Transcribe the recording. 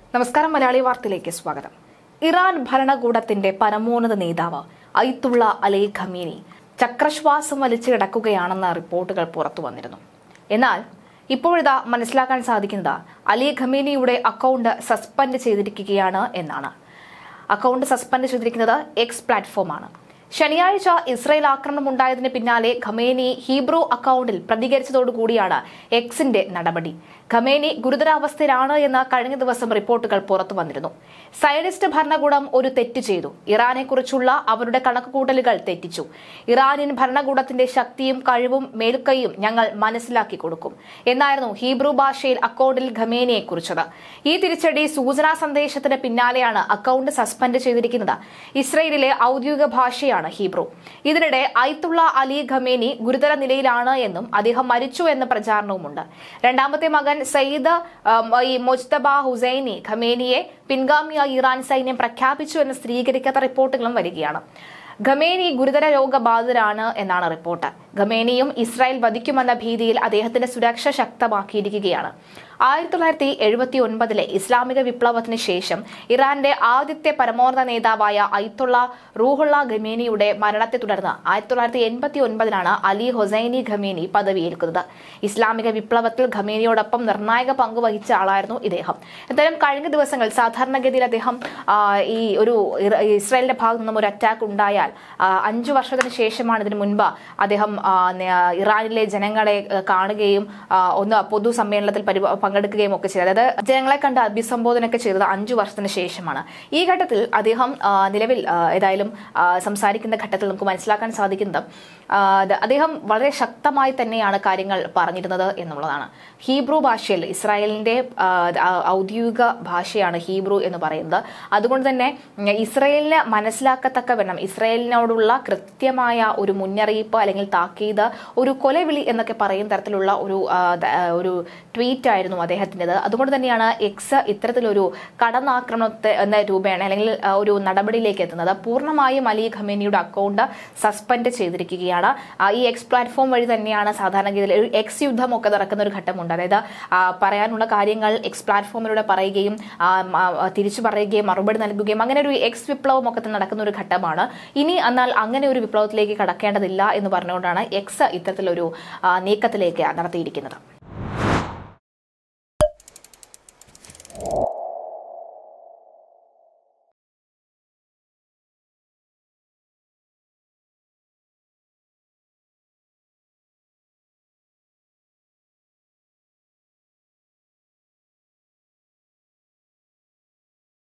നമസ്കാരം മലയാളി വാർത്തയിലേക്ക് സ്വാഗതം ഇറാൻ ഭരണകൂടത്തിന്റെ പരമോന്നത നേതാവ് അയിത്തുള്ള അലി ഖമീനി ചക്രശ്വാസം വലിച്ചു കിടക്കുകയാണെന്ന റിപ്പോർട്ടുകൾ പുറത്തു വന്നിരുന്നു എന്നാൽ ഇപ്പോഴിതാ മനസ്സിലാക്കാൻ സാധിക്കുന്നത് അലി ഖമീനിയുടെ അക്കൗണ്ട് സസ്പെൻഡ് ചെയ്തിരിക്കുകയാണ് എന്നാണ് അക്കൗണ്ട് സസ്പെൻഡ് ചെയ്തിരിക്കുന്നത് എക്സ് പ്ലാറ്റ്ഫോമാണ് ശനിയാഴ്ച ഇസ്രയേൽ ആക്രമണം ഉണ്ടായതിന് പിന്നാലെ ഖമേനി ഹീബ്രു അക്കൗണ്ടിൽ പ്രതികരിച്ചതോടുകൂടിയാണ് എക്സിന്റെ നടപടി ഖമേനി ഗുരുതരാവസ്ഥയിലാണ് എന്ന് കഴിഞ്ഞ ദിവസം റിപ്പോർട്ടുകൾ പുറത്തു വന്നിരുന്നു സയനിസ്റ്റ് ഭരണകൂടം ഒരു തെറ്റ് ചെയ്തു ഇറാനെ കുറിച്ചുള്ള അവരുടെ കണക്കുകൂട്ടലുകൾ തെറ്റിച്ചു ഇറാനിയൻ ഭരണകൂടത്തിന്റെ ശക്തിയും കഴിവും മേൽക്കൈയും ഞങ്ങൾ മനസ്സിലാക്കി കൊടുക്കും എന്നായിരുന്നു ഹീബ്രു ഭാഷയിൽ അക്കൗണ്ടിൽ ഖമേനിയെ കുറിച്ചത് ഈ തിരിച്ചടി സൂചനാ സന്ദേശത്തിന് പിന്നാലെയാണ് അക്കൗണ്ട് സസ്പെൻഡ് ചെയ്തിരിക്കുന്നത് ഇസ്രയേലിലെ ഔദ്യോഗിക ഭാഷയാണ് ഹീബ്രു ഇതിനിടെ ഐത്തുള്ള അലി ഖമേനി ഗുരുതര നിലയിലാണ് എന്നും അദ്ദേഹം മരിച്ചു എന്ന പ്രചാരണവുമുണ്ട് രണ്ടാമത്തെ മകൻ സയ്യിദ് ഉം, ഈ മൊജ്തബ ഹുസൈനി ഖമേനിയെ പിൻഗാമിയായി ഇറാൻ സൈന്യം പ്രഖ്യാപിച്ചു എന്ന് സ്ഥിരീകരിക്കാത്ത റിപ്പോർട്ടുകളും വരികയാണ് ഖമേനി ഗുരുതര രോഗബാധിതരാണ് എന്നാണ് റിപ്പോർട്ട് ഖമേനിയും ഇസ്രായേൽ വധിക്കുമെന്ന ഭീതിയിൽ അദ്ദേഹത്തിന്റെ സുരക്ഷ ശക്തമാക്കിയിരിക്കുകയാണ് ആയിരത്തി തൊള്ളായിരത്തി എഴുപത്തി ഒൻപതിലെ ഇസ്ലാമിക വിപ്ലവത്തിന് ശേഷം ഇറാന്റെ ആദ്യത്തെ പരമോന്നത നേതാവായ അയ്ത്തുള്ള റൂഹുള്ള ഖമേനിയുടെ മരണത്തെ തുടർന്ന് ആയിരത്തി തൊള്ളായിരത്തി എൺപത്തി ഒൻപതിലാണ് അലി ഹൊസൈനി ഖമേനി പദവിയേൽക്കുന്നത് ഇസ്ലാമിക വിപ്ലവത്തിൽ ഖമേനിയോടൊപ്പം നിർണായക പങ്ക് വഹിച്ച ആളായിരുന്നു ഇദ്ദേഹം എന്തായാലും കഴിഞ്ഞ ദിവസങ്ങൾ സാധാരണഗതിയിൽ അദ്ദേഹം ആ, ഈ ഒരു ഇറ- ഇസ്രായേലിന്റെ ഭാഗത്തു നിന്നും ഒരു അറ്റാക്ക് ഉണ്ടായാൽ ആ, അഞ്ചു വർഷത്തിന് ശേഷമാണ് ഇതിനു മുൻപ് അദ്ദേഹം ആ, ന- ഇറാനിലെ ജനങ്ങളെ ആ, കാണുകയും ആ, ഒന്ന് പൊതുസമ്മേളനത്തിൽ പരിപ- പങ്കെടുക്കുകയും ഒക്കെ ചെയ്തത് അതായത് ജനങ്ങളെ കണ്ട് അഭിസംബോധന ഒക്കെ ചെയ്തത് അഞ്ചു വർഷത്തിന് ശേഷമാണ് ഈ ഘട്ടത്തിൽ അദ്ദേഹം ആ, നിലവിൽ ആ, ഏതായാലും ആ, സംസാരിക്കുന്ന ഘട്ടത്തിൽ നമുക്ക് മനസ്സിലാക്കാൻ സാധിക്കുന്നത് ആ, അത് അദ്ദേഹം വളരെ ശക്തമായി തന്നെയാണ് കാര്യങ്ങൾ പറഞ്ഞിരുന്നത് എന്നുള്ളതാണ് ഹീബ്രു ഭാഷയിൽ ഇസ്രായേലിന്റെ ആ, ആ, ഔദ്യോഗിക ഭാഷയാണ് ഹീബ്രു എന്ന് പറയുന്നത് അതുകൊണ്ട് തന്നെ ഉം, ഇസ്രായേലിന് മനസ്സിലാക്കത്തക്ക വണ്ണം ഇസ്രായേലിനോടുള്ള കൃത്യമായ ഒരു മുന്നറിയിപ്പ് അല്ലെങ്കിൽ താക്കീത് ഒരു കൊലവിളി എന്നൊക്കെ പറയുന്ന തരത്തിലുള്ള ഒരു ആ, ദ- ആ, ഒരു ട്വീറ്റ് ആയിരുന്നു അദ്ദേഹത്തിൻ്റെത് അതുകൊണ്ട് തന്നെയാണ് എക്സ് ഇത്തരത്തിലൊരു കടന്നാക്രമണത്തെ എന്ന രൂപേണ അല്ലെങ്കിൽ ആ, ഒരു നടപടിയിലേക്ക് എത്തുന്നത് പൂർണ്ണമായും അലി ഖമേനിയുടെ അക്കൗണ്ട് സസ്പെൻഡ് ചെയ്തിരിക്കുകയാണ് ആ, ഈ എക്സ് പ്ലാറ്റ്ഫോം വഴി തന്നെയാണ് സാധാരണഗതിയിൽ ഒരു എക്സ് യുദ്ധം ഒക്കെ നടക്കുന്ന ഒരു ഘട്ടമുണ്ട് അതായത് ആ, പറയാനുള്ള കാര്യങ്ങൾ എക്സ് പ്ലാറ്റ്ഫോമിലൂടെ പറയുകയും ആ, മ- ആ, തിരിച്ചു പറയുകയും മറുപടി നൽകുകയും അങ്ങനെ ഒരു എക്സ് വിപ്ലവം ഒക്കെ തന്നെ നടക്കുന്ന ഒരു ഘട്ടമാണ് ഇനി എന്നാൽ അങ്ങനെ ഒരു വിപ്ലവത്തിലേക്ക് കടക്കേണ്ടതില്ല എന്ന് പറഞ്ഞുകൊണ്ടാണ് എക്സ് ഇത്തരത്തിലൊരു ആ, നീക്കത്തിലേക്ക് നടത്തിയിരിക്കുന്നത്